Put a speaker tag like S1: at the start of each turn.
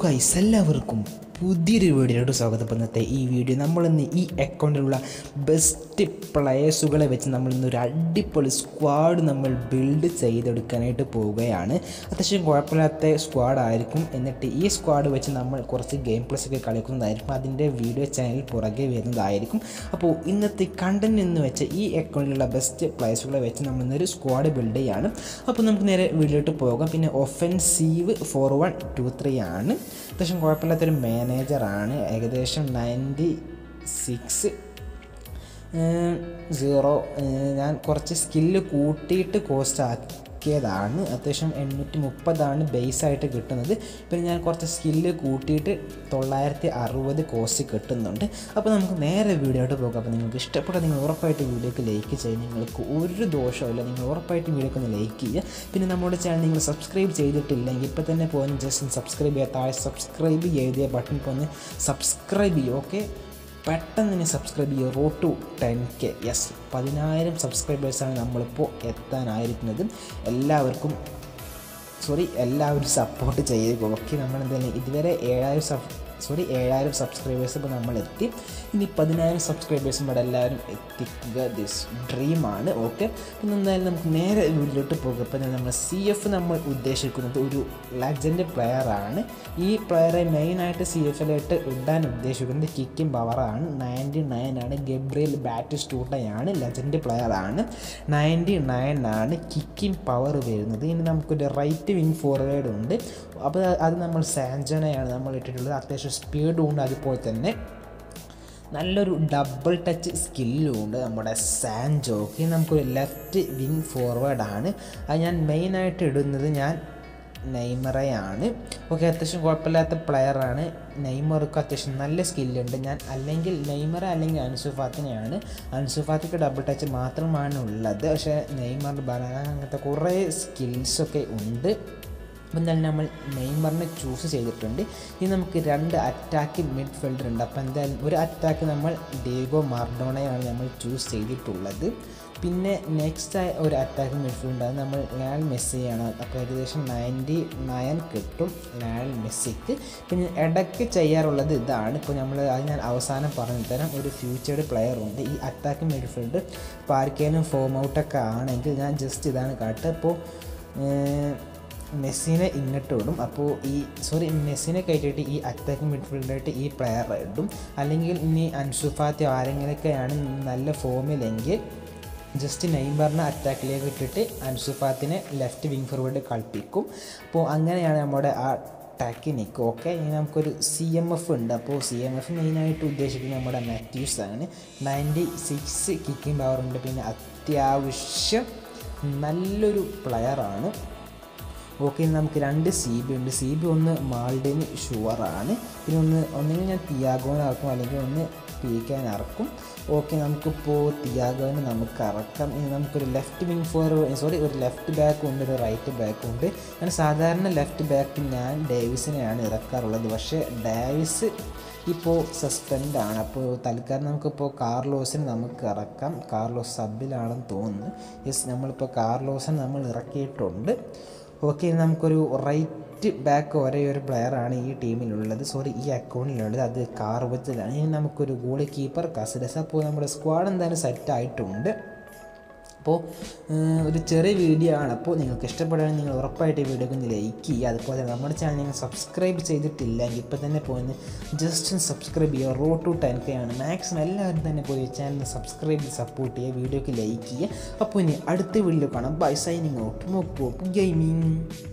S1: guys എല്ലാവർക്കും പുതിയൊരു വീഡിയോയിലോട്ട് സ്വാഗതം അപ്പോൾ ഇന്നത്തെ ഈ വീഡിയോ നമ്മളിന്ന് ഈ അക്കൗണ്ടിലുള്ള ബെസ്റ്റ് പ്ലെയേഴ്സുകളെ വെച്ച് നമ്മൾ ഇന്ന് ഒരു അടിപൊളി സ്ക്വാഡ് നമ്മൾ ബിൽഡ് ചെയ്തെടുക്കാനായിട്ട് പോവുകയാണ് അത്യാവശ്യം കുഴപ്പമില്ലാത്ത സ്ക്വാഡായിരിക്കും എന്നിട്ട് ഈ സ്ക്വാഡ് വെച്ച് നമ്മൾ കുറച്ച് ഗെയിം പ്ലസ് ഒക്കെ കളിക്കുന്നതായിരിക്കും അതിൻ്റെ വീഡിയോ ചാനൽ പുറകെ വരുന്നതായിരിക്കും അപ്പോൾ ഇന്നത്തെ കണ്ടന്റ് എന്ന് വെച്ച ഈ അക്കൗണ്ടിലുള്ള ബെസ്റ്റ് പ്ലേയേഴ്സുകളെ വെച്ച് നമ്മൾ ഇന്നൊരു സ്ക്വാഡ് ബിൽഡ് ചെയ്യാണ് അപ്പോൾ നമുക്ക് നേരെ വീഡിയോട്ട് പോകാം പിന്നെ offensive four one two three ആണ് അത്യാവശ്യം കുഴപ്പമില്ലാത്തൊരു മാനേജറാണ് ഏകദേശം നയൻറ്റി സിക്സ് സീറോ ഞാൻ കുറച്ച് സ്കില്ല് കൂട്ടിയിട്ട് കോസ്റ്റ് ആക്കിയതാണ് അത്യാവശ്യം എണ്ണൂറ്റി മുപ്പതാണ് ബേസായിട്ട് കിട്ടുന്നത് പിന്നെ ഞാൻ കുറച്ച് സ്കില്ല് കൂട്ടിയിട്ട് തൊള്ളായിരത്തി അറുപത് കോസ്റ്റ് കിട്ടുന്നുണ്ട് അപ്പോൾ നമുക്ക് നേരെ വീഡിയോ ആയിട്ട് പോകാം അപ്പോൾ നിങ്ങൾക്ക് ഇഷ്ടപ്പെട്ട നിങ്ങൾ ഉറപ്പായിട്ട് വീഡിയോക്ക് ലൈക്ക് ചെയ്യും നിങ്ങൾക്ക് ഒരു ദോഷമില്ല നിങ്ങൾ ഉറപ്പായിട്ട് വീഡിയോക്ക് ഒന്ന് ലൈക്ക് ചെയ്യുക പിന്നെ നമ്മുടെ ചാനൽ നിങ്ങൾ സബ്സ്ക്രൈബ് ചെയ്തിട്ടില്ലെങ്കിൽ ഇപ്പോൾ തന്നെ പോയി ജസ്റ്റ് സബ്സ്ക്രൈബ് ചെയ്യുക താഴെ സബ്സ്ക്രൈബ് ചെയ്തിയ ബട്ടൺ പോന്ന് സബ്സ്ക്രൈബ് ചെയ്യുക ഓക്കെ പെട്ടെന്ന് തന്നെ സബ്സ്ക്രൈബ് ചെയ്യുക road to ten K yes പതിനായിരം സബ്സ്ക്രൈബേഴ്സാണ് നമ്മളിപ്പോൾ എത്താനായിരിക്കുന്നത് എല്ലാവർക്കും സോറി എല്ലാവരും സപ്പോർട്ട് ചെയ്യുക ഓക്കെ നമ്മൾ എന്തായാലും ഇതുവരെ ഏഴായിരം സബ് സോറി ഏഴായിരം സബ്സ്ക്രൈബേഴ്സ് ഇപ്പോൾ നമ്മൾ എത്തി ഇനി പതിനായിരം സബ്സ്ക്രൈബേഴ്സും ഇവിടെ എല്ലാവരും എത്തിക്കുക ദിസ് ഡ്രീമാണ് ഓക്കെ പിന്നെ എന്തായാലും നമുക്ക് നേരെ വീട്ടിലോട്ട് പോകുക ഇപ്പം നമ്മൾ സി എഫ് നമ്മൾ ഉദ്ദേശിക്കുന്നത് ഒരു ലെജൻഡ് പ്ലെയറാണ് ഈ പ്ലെയറെ മെയിനായിട്ട് സി എഫിലായിട്ട് ഇടാൻ ഉദ്ദേശിക്കുന്നത് കിക്കിംഗ് പവറാണ് നയൻറ്റി നയൻ ആണ് ഗബ്രിയൽ ബാറ്റ് സ്റ്റൂട്ടയാണ് ലെജൻഡ് പ്ലെയറാണ് നയൻറ്റി നയൻ ആണ് കിക്കിംഗ് പവർ വരുന്നത് ഇനി നമുക്കൊരു റൈറ്റ് വിങ് ഫോർവേഡ് ഉണ്ട് അപ്പോൾ അത് നമ്മൾ സാഞ്ചനയാണ് നമ്മൾ ഇട്ടിട്ടുള്ളത് അത്യാവശ്യം സ്പീഡും ഉണ്ട് അതുപോലെ തന്നെ നല്ലൊരു ഡബിൾ ടച്ച് സ്കില്ലും ഉണ്ട് നമ്മുടെ സാൻജോക്ക് നമുക്കൊരു ലെഫ്റ്റ് വിങ് ഫോർവേഡാണ് അത് ഞാൻ മെയിനായിട്ട് ഇടുന്നത് ഞാൻ നെയ്മറയാണ് ഓക്കെ അത്യാവശ്യം കുഴപ്പമില്ലാത്ത പ്ലെയറാണ് നെയ്മർക്ക് അത്യാവശ്യം നല്ല സ്കില്ലുണ്ട് ഞാൻ അല്ലെങ്കിൽ നെയ്മറ അല്ലെങ്കിൽ അൻസുഫാത്തിനെയാണ് അൻസുഫാത്തിക്ക് ഡബിൾ ടച്ച് മാത്രമാണ് ഉള്ളത് പക്ഷേ നെയ്മർ ബനാന അങ്ങനത്തെ കുറേ സ്കിൽസൊക്കെ ഉണ്ട് അപ്പം എന്തായാലും നമ്മൾ നെയ്മറിനെ ചൂസ് ചെയ്തിട്ടുണ്ട് ഇനി നമുക്ക് രണ്ട് അറ്റാക്ക് മിഡ്ഫീൽഡർ ഉണ്ട് അപ്പോൾ എന്തായാലും ഒരു അറ്റാക്ക് നമ്മൾ ഡേഗോ മാർഡോണയാണ് നമ്മൾ ചൂസ് ചെയ്തിട്ടുള്ളത് പിന്നെ നെക്സ്റ്റ് ഒരു അറ്റാക്ക് മിഡ്ഫീൽഡ് അത് നമ്മൾ ലയൽ മെസ്സിയാണ് അപ്പോൾ ഏകദേശം നയൻറ്റി നയൻ കിട്ടും ലയൽ മെസ്സിക്ക് പിന്നെ ഇടയ്ക്ക് ചെയ്യാറുള്ളത് ഇതാണ് ഇപ്പോൾ നമ്മൾ അത് ഞാൻ അവസാനം പറഞ്ഞു തരാം ഒരു ഫ്യൂച്ചേർഡ് പ്ലെയർ ഉണ്ട് ഈ അറ്റാക്ക് മിഡ്ഫീൽഡ് ഇപ്പോൾ ആർക്കെങ്കിലും ഫോം ഔട്ടൊക്കെ ആണെങ്കിൽ ഞാൻ ജസ്റ്റ് ഇതാണ് കാട്ടുക അപ്പോൾ മെസ്സിനെ ഇങ്ങോട്ട് ഇടും അപ്പോൾ ഈ സോറി മെസ്സിനെ കയറ്റിയിട്ട് ഈ അറ്റാക്കിംഗ് മിഡ്ഫീൽഡായിട്ട് ഈ പ്ലെയർ ഇടും അല്ലെങ്കിൽ ഇനി അൻസുഫാത്തി ആരെങ്കിലൊക്കെയാണ് നല്ല ഫോമിലെങ്കിൽ ജസ്റ്റ് നെയ്മറിനെ അറ്റാക്കിലേക്ക് ഇട്ടിട്ട് അൻസുഫാത്തിനെ ലെഫ്റ്റ് വിങ് ഫോർവേഡ് കളിപ്പിക്കും അപ്പോൾ അങ്ങനെയാണ് നമ്മുടെ ആ ടെക്നിക്ക് ഓക്കെ ഇനി നമുക്കൊരു സി എം എഫ് ഉണ്ട് അപ്പോൾ സി എം എഫ് മെയിനായിട്ട് ഉദ്ദേശിക്കുന്നത് നമ്മുടെ മാത്യൂസ് ആണ് നയൻറ്റി സിക്സ് കിക്കിംഗ് പവർ ഉണ്ട് പിന്നെ അത്യാവശ്യം നല്ലൊരു പ്ലെയറാണ് ഓക്കെ നമുക്ക് രണ്ട് സി ബി ഉണ്ട് സി ബി ഒന്ന് മാൾഡിന് ഷുവറാണ് പിന്നെ ഒന്ന് ഒന്നെങ്കിൽ ഞാൻ തിയാഗോനെ ഇറക്കും അല്ലെങ്കിൽ ഒന്ന് പീക്കാൻ ഇറക്കും ഓക്കെ നമുക്കിപ്പോൾ തിയാഗോനെ നമുക്ക് ഇറക്കാം ഇനി നമുക്കൊരു ലെഫ്റ്റ് വിങ് ഫോർവേഡ് സോറി ഒരു ലെഫ്റ്റ് ബാക്ക് ഉണ്ട് ഒരു റൈറ്റ് ബാക്ക് ഉണ്ട് ഞാൻ സാധാരണ ലെഫ്റ്റ് ബാക്ക് ഞാൻ ഡേവിസിനെയാണ് ഇറക്കാറുള്ളത് പക്ഷേ ഡേവിസ് ഇപ്പോൾ സസ്പെൻഡാണ് അപ്പോൾ തൽക്കാലം നമുക്കിപ്പോൾ കാർലോസിന് നമുക്ക് ഇറക്കാം കാർലോസ് സബിലാണെന്ന് തോന്നുന്നു യെസ് നമ്മളിപ്പോൾ കാർലോസിന് നമ്മൾ ഇറക്കിയിട്ടുണ്ട് ഓക്കെ നമുക്കൊരു റൈറ്റ് ബാക്ക് ഒരേ ഒരു പ്ലെയറാണ് ഈ ടീമിലുള്ളത് സോറി ഈ അക്കൗണ്ടിലുള്ളത് അത് കാർവത്തിലാണ് ഇനി നമുക്കൊരു ഗോളി കീപ്പർ കസിഡസ് അപ്പോൾ നമ്മുടെ സ്ക്വാഡ് എന്തായാലും സെറ്റ് ആയിട്ടുണ്ട് അപ്പോൾ ഒരു ചെറിയ വീഡിയോ ആണ് അപ്പോൾ നിങ്ങൾക്ക് ഇഷ്ടപ്പെടുകയാണെങ്കിൽ നിങ്ങൾ ഉറപ്പായിട്ട് ഈ വീഡിയോക്ക് ഒന്ന് ലൈക്ക് ചെയ്യുക അതുപോലെ തന്നെ നമ്മുടെ ചാനൽ നിങ്ങൾ സബ്സ്ക്രൈബ് ചെയ്തിട്ടില്ലെങ്കിൽ ഇപ്പോൾ തന്നെ പോയി ജസ്റ്റ് സബ്സ്ക്രൈബ് ചെയ്യുക റോ ടു ടെൻ കെ ആണ് മാക്സിമം എല്ലാവരും തന്നെ പോയി ചാനൽ സബ്സ്ക്രൈബ് ചെയ്ത് സപ്പോർട്ട് ചെയ്യുക വീഡിയോക്ക് ലൈക്ക് ചെയ്യുക അപ്പോൾ ഇനി അടുത്ത വീഡിയോ കാണാം bye signing out Mock gaming